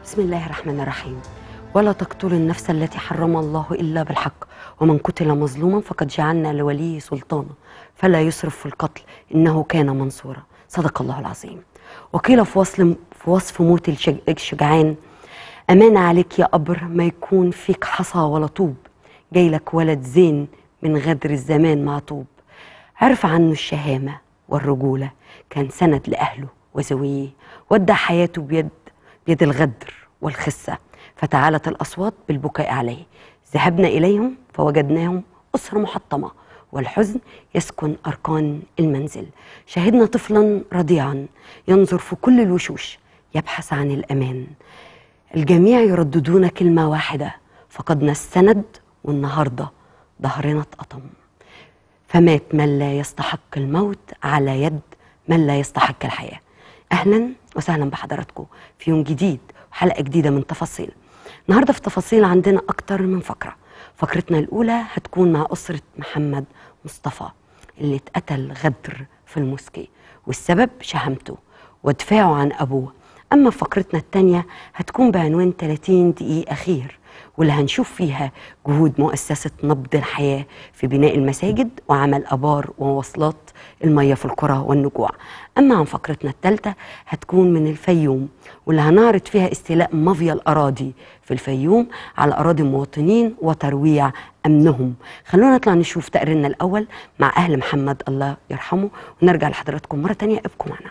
بسم الله الرحمن الرحيم ولا تقتلوا النفس التي حرم الله إلا بالحق ومن قتل مظلوما فقد جعلنا لوليه سلطانا فلا يسرف في القتل إنه كان منصورا صدق الله العظيم وقيل في وصف, في وصف موت الشج- الشجعان أمان عليك يا قبر ما يكون فيك حصى ولا طوب جاي لك ولد زين من غدر الزمان مع طوب عرف عنه الشهامة والرجولة كان سند لأهله وزويه ودع حياته بيد بيد الغدر والخسة فتعالت الأصوات بالبكاء عليه ذهبنا إليهم فوجدناهم أسرة محطمة والحزن يسكن أركان المنزل شهدنا طفلا رضيعا ينظر في كل الوشوش يبحث عن الأمان الجميع يرددون كلمة واحدة فقدنا السند والنهاردة ظهرنا اتقطم فمات من لا يستحق الموت على يد من لا يستحق الحياة أهلا وسهلا بحضراتكم في يوم جديد وحلقة جديدة من تفاصيل النهاردة في تفاصيل عندنا أكتر من فقرة فقرتنا الأولى هتكون مع أسرة محمد مصطفى اللي اتقتل غدر في الموسكي والسبب شهامته ودفاعه عن أبوه أما فقرتنا التانية هتكون بعنوان 30 دقيقة خير واللي هنشوف فيها جهود مؤسسة نبض الحياة في بناء المساجد وعمل أبار ووصلات المية في القرى والنجوع أما عن فقرتنا الثالثة هتكون من الفيوم واللي هنعرض فيها استيلاء مافيا الأراضي في الفيوم على أراضي المواطنين وترويع أمنهم خلونا نطلع نشوف تقريرنا الأول مع أهل محمد الله يرحمه ونرجع لحضراتكم مرة تانية ابقوا معنا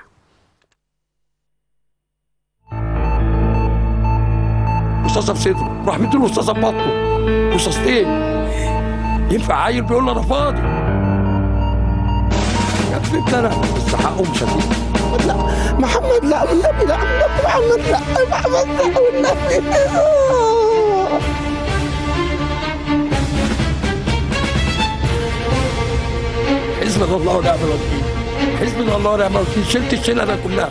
رصاصه في صدره راح مديله رصاصه في بطنه رصاصتين ينفع عيل بيقول له انا فاضي يا ابني انت انا بس حقه مش هتيجي لا محمد لا والنبي لا والنبي محمد لا محمد لا والنبي حسبنا الله ونعم الوكيل حسبنا الله ونعم الوكيل شلت الشيله ده كلها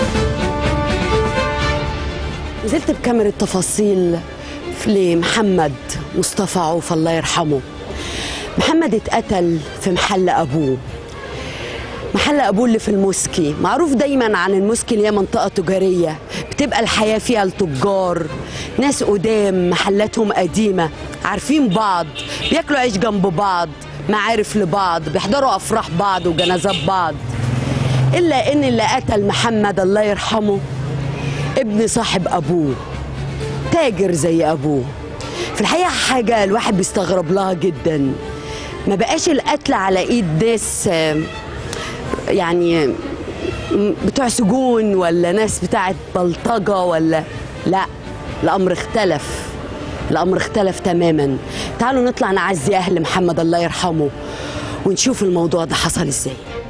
نزلت بكاميرا تفاصيل لمحمد مصطفى عوف الله يرحمه محمد اتقتل في محل ابوه محل ابوه اللي في الموسكي معروف دايما عن الموسكي اللي هي منطقه تجاريه بتبقى الحياه فيها التجار ناس قدام محلاتهم قديمه عارفين بعض بياكلوا عيش جنب بعض معارف لبعض بيحضروا افراح بعض وجنازات بعض الا ان اللي قتل محمد الله يرحمه ابن صاحب ابوه تاجر زي ابوه في الحقيقه حاجه الواحد بيستغرب لها جدا ما بقاش القتل على ايد ناس آه، يعني م- بتوع سجون ولا ناس بتاعت بلطجه ولا لا الامر اختلف الامر اختلف تماما تعالوا نطلع نعزي اهل محمد الله يرحمه ونشوف الموضوع ده حصل ازاي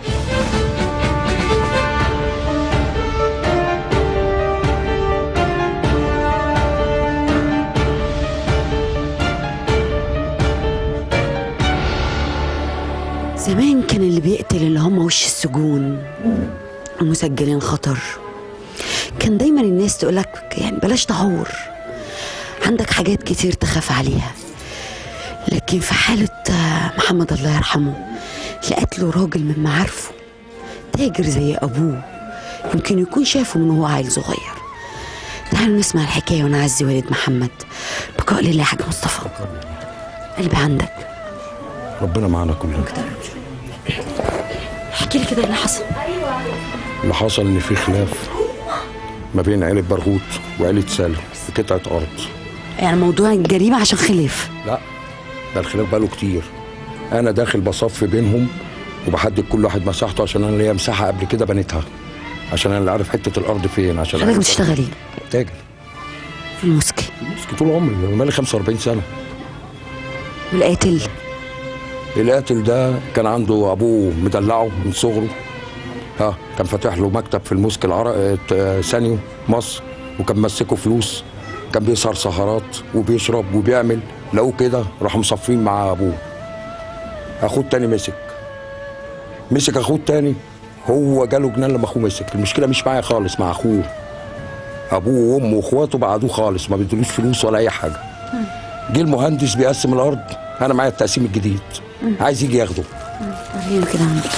زمان كان اللي بيقتل اللي هم وش السجون المسجلين خطر كان دايما الناس تقولك يعني بلاش تهور عندك حاجات كتير تخاف عليها لكن في حالة آه، محمد الله يرحمه لقت له راجل من معارفه تاجر زي أبوه يمكن يكون شافه من هو عيل صغير تعالوا نسمع الحكاية ونعزي والد محمد بقاء لله يا حاج مصطفى قلبي عندك ربنا معانا كلنا احكي لي كده اللي حصل اللي حصل ان في خلاف ما بين عيله برغوت وعيله سالم في قطعه ارض يعني موضوع الجريمة عشان خلاف لا ده الخلاف بقاله كتير انا داخل بصفي بينهم وبحدد كل واحد مساحته عشان انا ليا مساحه قبل كده بنيتها عشان انا اللي عارف حته الارض فين عشان حضرتك أعرف- بتشتغل ايه؟ تاجر في الموسكي مسكي طول عمري انا بقالي 45 سنه والقاتل القاتل ده كان عنده ابوه مدلعه من صغره ها كان فاتح له مكتب في الموسك العرق آه، ثانيو مصر وكان ماسكه فلوس كان بيسهر سهرات وبيشرب وبيعمل لقوه كده راحوا مصفين مع ابوه اخوه التاني مسك مسك اخوه التاني هو جاله جنان لما اخوه مسك المشكله مش معايا خالص مع اخوه ابوه وامه واخواته بعدوه خالص ما بيدولوش فلوس ولا اي حاجه جه المهندس بيقسم الارض انا معايا التقسيم الجديد عايز يجي ياخده وريني كده عندك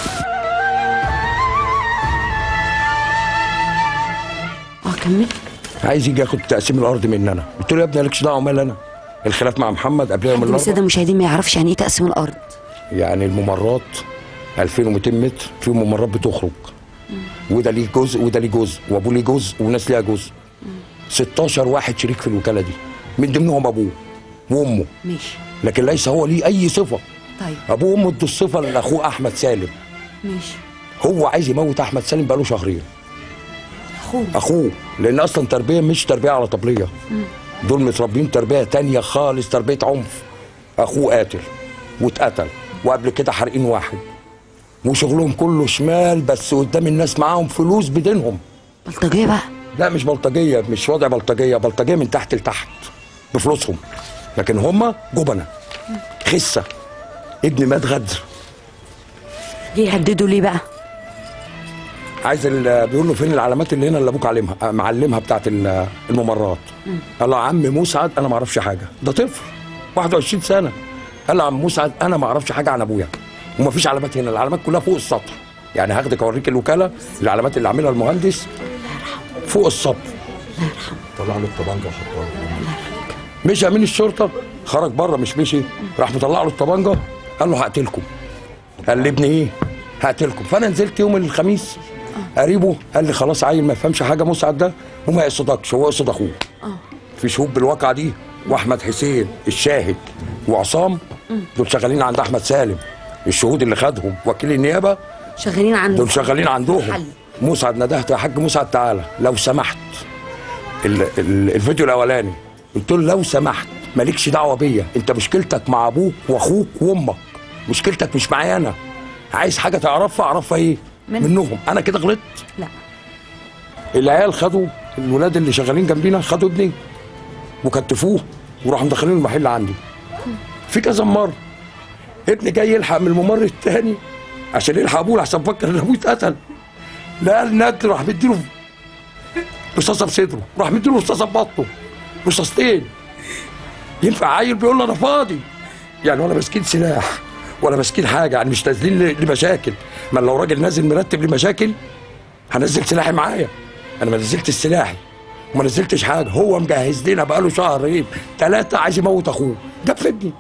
اه كمل عايز يجي ياخد تقسيم الارض مني انا قلت له يا ابني مالكش دعوه مال انا الخلاف مع محمد قبلها حد من من الساده الارض المشاهدين ما يعرفش يعني ايه تقسيم الارض يعني الممرات 2200 متر في ممرات بتخرج وده ليه جزء وده ليه جزء وابوه ليه جزء وناس ليها جزء 16 واحد شريك في الوكاله دي من ضمنهم ابوه وامه ماشي لكن ليس هو ليه اي صفه طيب ابوه وامه ادوا الصفه لاخوه احمد سالم ماشي هو عايز يموت احمد سالم بقاله شهرين اخوه اخوه لان اصلا تربيه مش تربيه على طبليه دول متربيين تربيه تانية خالص تربيه عنف اخوه قاتل واتقتل وقبل كده حارقين واحد وشغلهم كله شمال بس قدام الناس معاهم فلوس بدينهم بلطجيه بقى لا مش بلطجيه مش وضع بلطجيه بلطجيه من تحت لتحت بفلوسهم لكن هم جبنه خسه ابن مات غدر جه يهددوا ليه بقى عايز ال- بيقول له فين العلامات اللي هنا اللي ابوك علمها آه، معلمها بتاعت ال- الممرات قال له يا عم مسعد انا ما اعرفش حاجه ده طفل 21 سنه قال له يا عم مسعد انا ما اعرفش حاجه عن ابويا وما فيش علامات هنا العلامات كلها فوق السطح يعني هاخدك اوريك الوكاله العلامات اللي عاملها المهندس فوق السطح طلع له الطبنجه وحطها مشي امين الشرطه خرج بره مش مشي راح مطلع له الطبنجه قال له هقتلكم قال لي ابني ايه هقتلكم فانا نزلت يوم الخميس قريبه قال لي خلاص عيل ما يفهمش حاجه مسعد ده وما يقصدكش هو يقصد اخوه في شهود بالواقعه دي واحمد حسين الشاهد وعصام دول شغالين عند احمد سالم الشهود اللي خدهم وكيل النيابه شغالين عند دول شغالين عندهم حل. مسعد ندهت يا حاج مسعد تعالى لو سمحت ال ال الفيديو الاولاني قلت له لو سمحت مالكش دعوه بيا انت مشكلتك مع ابوك واخوك وامك مشكلتك مش معايا انا عايز حاجه تعرفها اعرفها ايه من- منهم انا كده غلطت لا العيال خدوا الولاد اللي شغالين جنبينا خدوا ابني وكتفوه وراحوا مدخلين المحل عندي في كذا مره ابني جاي يلحق من الممر الثاني عشان يلحق ابوه لحسن فكر ان ابوه اتقتل لقى الند راح مديله رصاصه في صدره راح مديله رصاصه في بطنه رصاصتين ينفع عيل بيقول له انا فاضي يعني ولا ماسكين سلاح ولا ماسكين حاجه يعني مش نازلين ل- لمشاكل ما لو راجل نازل مرتب لمشاكل هنزل سلاحي معايا انا ما نزلتش سلاحي وما نزلتش حاجه هو مجهز لنا بقاله شهرين ثلاثه عايز يموت اخوه جاب في ابني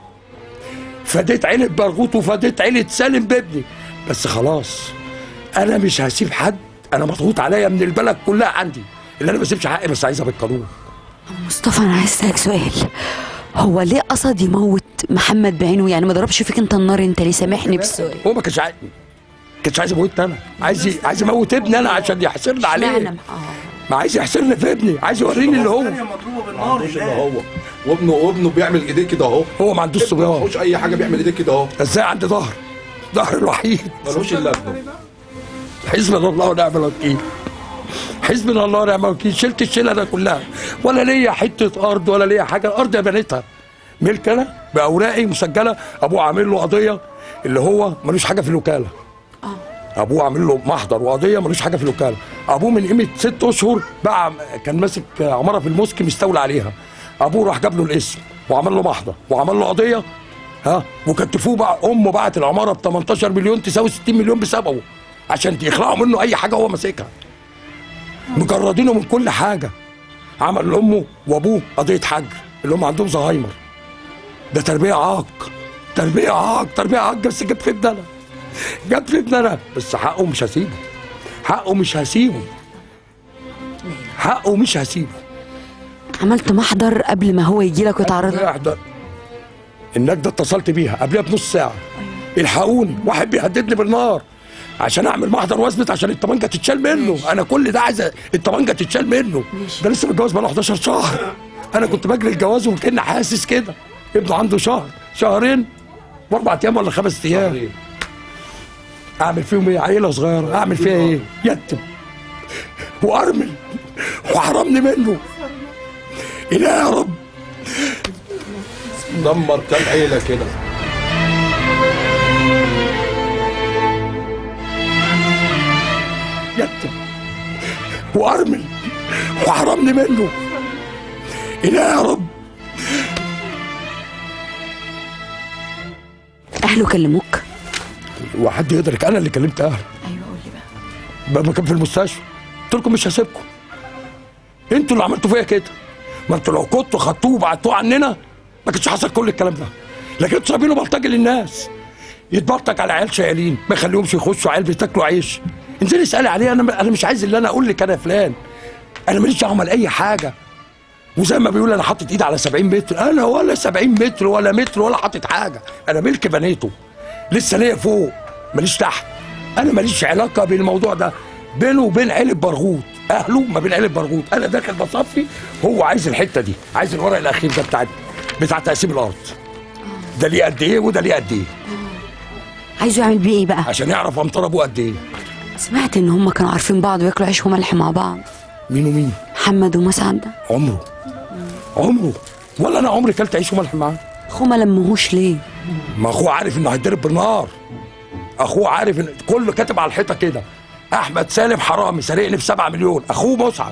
فديت عيله برغوت وفديت عيله سالم بابني بس خلاص انا مش هسيب حد انا مضغوط عليا من البلد كلها عندي اللي انا ما بسيبش حقي بس عايزها بالقانون مصطفى انا عايز اسالك سؤال هو ليه قصد يموت محمد بعينه يعني ما ضربش فيك انت النار انت ليه سامحني بالسؤال هو ما كانش عايز كانش عايز يموتني انا عايز ي- عايز يموت ابني انا عشان يحسرني عليه اشمعنى؟ اه ما عايز يحسرني في ابني عايز يوريني اللي هو مضروبه بالنار معندوش الا هو وابنه وابنه بيعمل ايديه كده اهو هو ما عندوش ما صبيان معهوش اي حاجه بيعمل ايديه كده اهو ازاي عندي ظهر ظهر الوحيد ملوش الا ابنه حسبنا الله ونعم الوكيل حسبنا الله ونعم الوكيل شلت الشيله ده كلها ولا ليا حته ارض ولا ليا حاجه الارض يا بنيتها ملك انا باوراقي مسجله ابوه عامل له قضيه اللي هو ملوش حاجه في الوكاله ابوه عامل له محضر وقضيه ملوش حاجه في الوكاله ابوه من قيمه ست اشهر بقى كان ماسك عماره في المسك مستولى عليها ابوه راح جاب له الاسم وعمل له محضر وعمل له قضيه ها وكتفوه بقى امه باعت العماره ب 18 مليون تساوي 60 مليون بسببه عشان يخلعوا منه اي حاجه هو ماسكها مجردينه من كل حاجه عمل لامه وابوه قضيه حجر اللي هم عندهم زهايمر ده تربيه عاق تربيه عاق تربيه عاق بس جاب في ابني انا جاب في ابني انا بس حقه مش هسيبه حقه مش هسيبه حقه مش هسيبه عملت محضر قبل ما هو يجي لك ويتعرض لك احضر النجدة اتصلت بيها قبلها بنص ساعة الحقوني واحد بيهددني بالنار عشان اعمل محضر واثبت عشان الطبنجة تتشال منه انا كل ده عايز الطبنجة تتشال منه ده لسه متجوز بقاله 11 شهر انا كنت بجري الجواز وكأني حاسس كده ابنه عنده شهر شهرين واربع ايام ولا خمس ايام اعمل فيهم ايه عيله صغيره اعمل فيها ايه يتم وارمل وحرمني منه اله يا رب دمر كام عيله كده يتم وارمل وحرمني منه اله يا رب اهله كلموك وحد يدرك انا اللي كلمت اهله ايوه قول لي بقى لما كان في المستشفى قلت لكم مش هسيبكم انتوا اللي عملتوا فيا كده ما انتوا لو كنتوا خدتوه وبعتوه عننا ما كانش حصل كل الكلام ده لكن انتوا سايبينه بلطجي للناس يتبلطج على عيال شيالين ما يخليهمش يخشوا عيال بتاكلوا عيش انزلي اسالي عليه انا انا مش عايز اللي انا اقول لك انا فلان انا ماليش دعوه اي حاجه وزي ما بيقول انا حاطط ايدي على 70 متر انا ولا 70 متر ولا متر ولا حاطط حاجه انا ملك بنيته لسه ليا فوق ماليش تحت انا ماليش علاقه بالموضوع ده بينه وبين علب برغوت اهله ما بين علب برغوت انا داخل بصفي هو عايز الحته دي عايز الورق الاخير ده بتاع بتاع تقسيم الارض ده ليه قد ايه وده ليه قد ايه عايزه يعمل بيه ايه بقى عشان يعرف امطار ابوه قد ايه سمعت ان هم كانوا عارفين بعض وياكلوا عيش وملح مع بعض مين ومين محمد ومسعد ده عمره عمره ولا انا عمري كلت عيش وملح معاه اخوه ما لمهوش ليه ما اخوه عارف انه هيتضرب بالنار اخوه عارف ان كله كاتب على الحيطه كده احمد سالم حرامي سرقني ب 7 مليون اخوه مسعد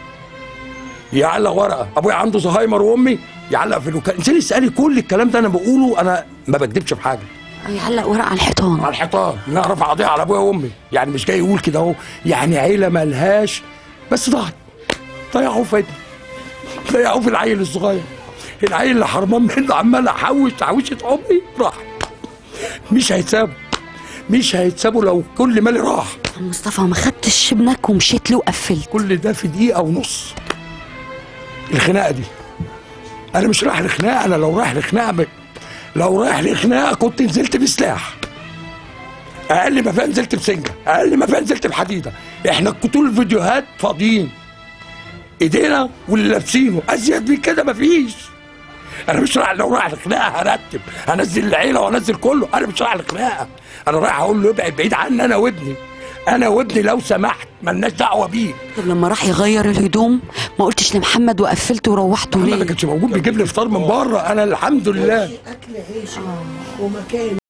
يعلق ورقه ابويا عنده زهايمر وامي يعلق في الوكاله انزلي اسالي كل الكلام ده انا بقوله انا ما بكدبش في حاجه يعلق ورق على الحيطان على الحيطان ان انا رافع قضيه على ابويا وامي يعني مش جاي يقول كده اهو يعني عيله ملهاش بس ضاعت ضيعوه في ابني ضيعوه في العيل الصغير العيل اللي حرمان منه عمال احوش تحويشه امي راح مش هيتسابوا مش هيتسابوا لو كل مالي راح مصطفى ما خدتش ابنك ومشيت له وقفلت كل ده في دقيقه ونص الخناقه دي انا مش رايح لخناقه انا لو رايح لخناقه ب... لو رايح لخناقه كنت نزلت بسلاح اقل ما فيها نزلت بسنجه اقل ما فيها نزلت بحديده احنا طول الفيديوهات فاضيين ايدينا واللي لابسينه ازيد من كده مفيش انا مش رايح لو رايح لخناقه هرتب هنزل العيله وانزل كله انا مش رايح لخناقه انا رايح اقول له ابعد بعيد عني انا وابني انا وابني لو سمحت ملناش دعوه بيك طب لما راح يغير الهدوم ما قلتش لمحمد وقفلته وروحته محمد ما ليه كانش موجود بيجيب لي فطار من بره انا الحمد لله اكل عيش ومكان